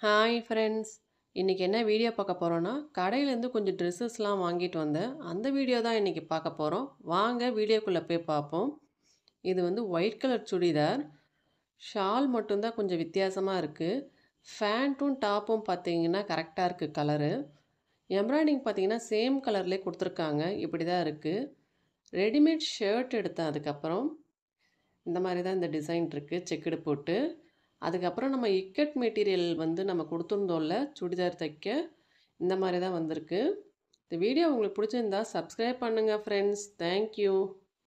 hi friends இன்றைக்கி என்ன video பார்க்க போகிறோன்னா கடையிலேருந்து கொஞ்சம் ட்ரெஸ்ஸஸ்லாம் வாங்கிட்டு வந்தேன் அந்த வீடியோ தான் இன்றைக்கி பார்க்க போகிறோம் வாங்க வீடியோக்குள்ளே போய் பார்ப்போம் இது வந்து ஒயிட் கலர் சுடிதார் ஷால் மட்டும்தான் கொஞ்சம் வித்தியாசமாக இருக்குது ஃபேண்ட்டும் டாப்பும் பார்த்தீங்கன்னா கரெக்டாக இருக்குது கலரு எம்ப்ராய்டிங் பார்த்தீங்கன்னா சேம் கலர்லேயே கொடுத்துருக்காங்க இப்படி தான் இருக்குது ரெடிமேட் ஷர்ட் எடுத்தேன் அதுக்கப்புறம் இந்த மாதிரி தான் இந்த டிசைன் இருக்குது செக்குடு போட்டு அதுக்கப்புறம் நம்ம இக்கட் மெட்டீரியல் வந்து நம்ம கொடுத்துருந்தோம்ல சுடிதார் தைக்க இந்த மாதிரி தான் வந்திருக்கு இந்த வீடியோ உங்களுக்கு பிடிச்சிருந்தா சப்ஸ்கிரைப் பண்ணுங்கள் ஃப்ரெண்ட்ஸ் தேங்க்யூ